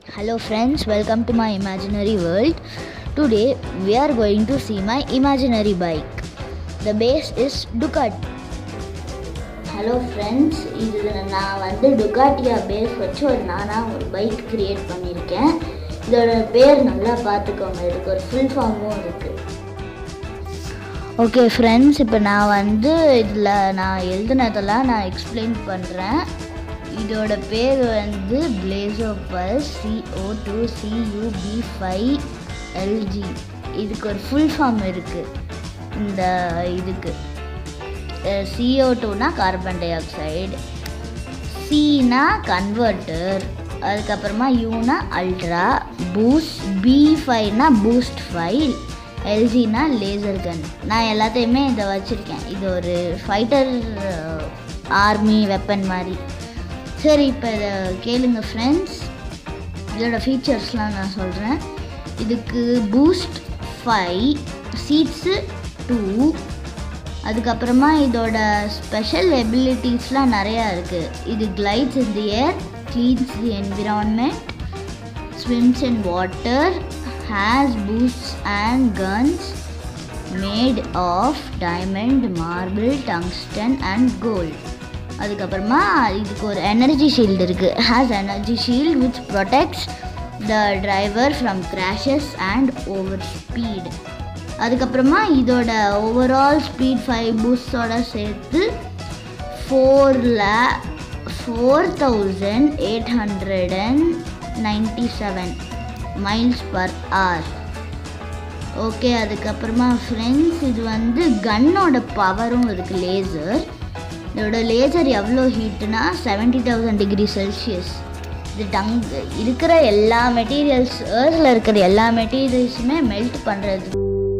Hello friends, welcome to my imaginary world. Today we are going to see my imaginary bike. The base is Ducati. Hello friends இது நான் வந்து டுகாட்டியா base வச்சு ஒரு நானாக ஒரு bike create பண்ணியிருக்கேன் இதோட பேர் நல்லா பார்த்துக்கோங்க இதுக்கு ஒரு ஃபுல் ஃபார்மும் இருக்குது ஓகே ஃப்ரெண்ட்ஸ் இப்போ நான் வந்து இதில் நான் எழுதுனதெல்லாம் நான் எக்ஸ்பிளைன் பண்ணுறேன் இதோட பேர் வந்து பிளேசோ bus CO two CUB five LG இதுக்கு ஒரு ஃபுல் ஃபார்ம் இருக்குது இந்த இதுக்கு சிஓ டூனா கார்பன் டை ஆக்சைடு சினா கன்வெர்ட்டர் அதுக்கப்புறமா யூனா அல்ட்ரா பூஸ்ட் பி ஃபைவ்னா பூஸ்ட் ஃபைவ் எல்ஜினா லேசர் கன் நான் எல்லாத்தையுமே இதை வச்சுருக்கேன் இது ஒரு ஃபைட்டர் ஆர்மி வெப்பன் மாதிரி சரி இப்போ இதை கேளுங்க ஃப்ரெண்ட்ஸ் இதோட ஃபீச்சர்ஸ்லாம் நான் சொல்கிறேன் இதுக்கு பூஸ்ட் ஃபைவ் சீட்ஸு டூ அதுக்கப்புறமா இதோட ஸ்பெஷல் எபிலிட்டிஸ்லாம் நிறையா இருக்குது இது glides in the air cleans the environment swims in water has boosts and guns made of diamond marble tungsten and gold அதுக்கப்புறமா இதுக்கு ஒரு எனர்ஜி ஷீல்டு இருக்குது has energy shield which protects the driver from crashes and over speed அதுக்கப்புறமா இதோட overall speed five பூஸ்டோட சேர்த்து four lakh four thousand eight hundred and ninety seven miles per hour okay அதுக்கப்புறமா friends இது வந்து கன்னோட பவரும் இருக்குது லேசர் இதோட லேசர் எவ்வளோ ஹீட்டுனா செவன்ட்டி தௌசண்ட் டிகிரி செல்சியஸ் இது டங் இருக்கிற எல்லா மெட்டீரியல்ஸ் ஏர்த்தில் இருக்கிற எல்லா மெட்டீரியல்ஸுமே மெல்ட் பண்ணுறது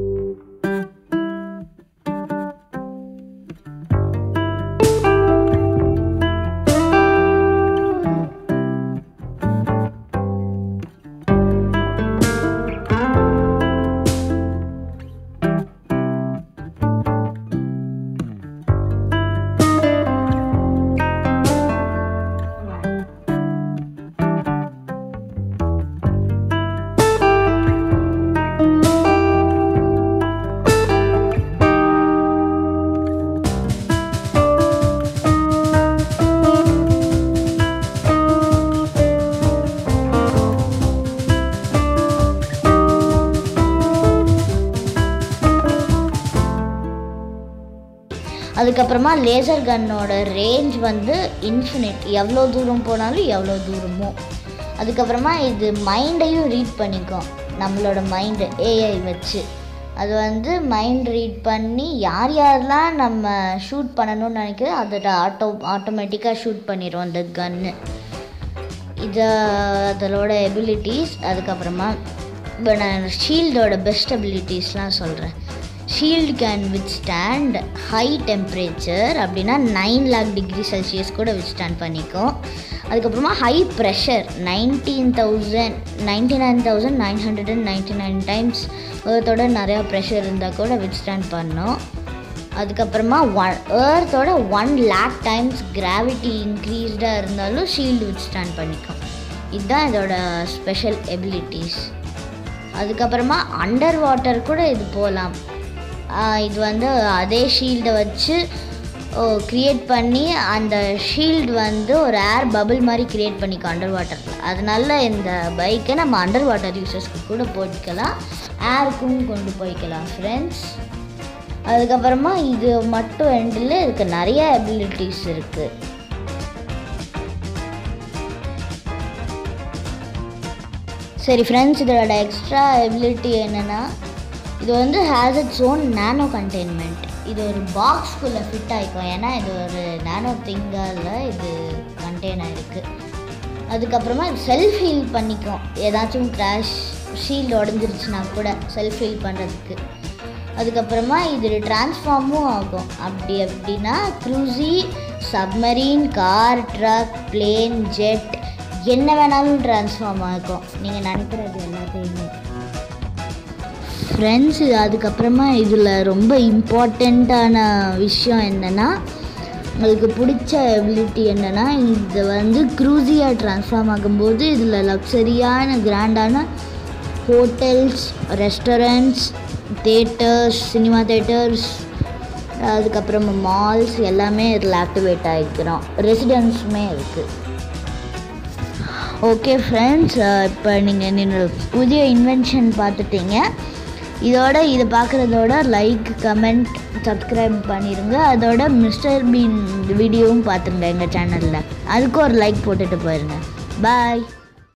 அதுக்கப்புறமா லேசர் கன்னோட ரேஞ்ச் வந்து இன்ஃபினிட் எவ்வளோ தூரம் போனாலும் எவ்வளோ தூரமோ அதுக்கப்புறமா இது மைண்டையும் ரீட் பண்ணிக்கும் நம்மளோட மைண்டு ஏஐ வச்சு அது வந்து மைண்ட் ரீட் பண்ணி யார் யாரெல்லாம் நம்ம ஷூட் பண்ணணும்னு நினைக்கிறோ அதோட ஆட்டோ ஆட்டோமேட்டிக்காக ஷூட் பண்ணிடும் அந்த கன்னு இது அதோட எபிலிட்டிஸ் அதுக்கப்புறமா இப்போ நான் ஷீல்டோட பெஸ்ட் எபிலிட்டிஸ்லாம் சொல்கிறேன் shield can withstand high temperature அப்படின்னா நைன் லேக் டிகிரி செல்சியஸ் கூட வித் ஸ்டாண்ட் பண்ணிக்கும் அதுக்கப்புறமா high pressure nineteen thousand ninety nine thousand nine hundred and ninety nine times ஏர்த்தோட நிறையா ப்ரெஷர் இருந்தால் கூட வித் ஸ்டாண்ட் பண்ணும் அதுக்கப்புறமா ஒன் ஏர்த்தோட ஒன் லேக் டைம்ஸ் கிராவிட்டி இன்க்ரீஸ்டாக இருந்தாலும் ஷீல்டு வித் ஸ்டாண்ட் பண்ணிக்கும் இதுதான் இதோட ஸ்பெஷல் எபிலிட்டிஸ் அதுக்கப்புறமா அண்டர் வாட்டர் கூட இது போகலாம் இது வந்து அதே ஷீல்டை வச்சு க்ரியேட் பண்ணி அந்த ஷீல்டு வந்து ஒரு ஏர் பபிள் மாதிரி க்ரியேட் பண்ணிக்கும் அண்டர் வாட்டரில் அதனால இந்த பைக்கை நம்ம அண்டர் வாட்டர் யூசர்ஸ்க்கு கூட போய்க்கலாம் ஏருக்கும் கொண்டு போய்க்கலாம் ஃப்ரெண்ட்ஸ் அதுக்கப்புறமா இது மட்டும் எண்டில் இதுக்கு நிறைய எபிலிட்டிஸ் இருக்குது சரி ஃப்ரெண்ட்ஸ் இதோட எக்ஸ்ட்ரா எபிலிட்டி என்னென்னா இது வந்து has its own nano containment இது ஒரு பாக்ஸ்குள்ளே ஃபிட் ஆகிக்கும் ஏன்னா இது ஒரு நேனோ திங்கால் இது கண்டெய்ன் ஆகிருக்கு அதுக்கப்புறமா இது செல்ஃப் ஹீல் பண்ணிக்கும் ஏதாச்சும் கிராஷ் ஷீல்டு உடஞ்சிருச்சுன்னா கூட செல்ஃப் ஹீல் பண்ணுறதுக்கு அதுக்கப்புறமா இது டிரான்ஸ்ஃபார்மும் ஆகும் அப்படி அப்படின்னா cruise submarine car truck plane jet என்ன வேணாலும் ட்ரான்ஸ்ஃபார்ம் ஆகும் நீங்கள் நினைக்கிறது எல்லாத்தையுமே ஃப்ரெண்ட்ஸ் அதுக்கப்புறமா இதில் ரொம்ப இம்பார்ட்டண்ட்டான விஷயம் என்னென்னா உங்களுக்கு பிடிச்ச எபிலிட்டி என்னென்னா இது வந்து க்ரூஸியாக ட்ரான்ஸ்ஃபார்ம் ஆகும்போது இதில் லக்ஸரியான கிராண்டான hotels restaurants theatres cinema theatres அதுக்கப்புறம் மால்ஸ் எல்லாமே இதில் ஆக்டிவேட் ஆகிக்கிறோம் ரெசிடென்ஸுமே இருக்குது ஓகே ஃப்ரெண்ட்ஸ் இப்போ நீங்கள் என்னோட புதிய இன்வென்ஷன் பார்த்துட்டீங்க இதோட இதை பார்க்குறதோட லைக் கமெண்ட் சப்ஸ்கிரைப் பண்ணிடுங்க அதோட மிஸ்டர் பீன் வீடியோவும் பார்த்துங்க எங்கள் சேனலில் அதுக்கும் ஒரு லைக் போட்டுட்டு போயிருங்க பாய்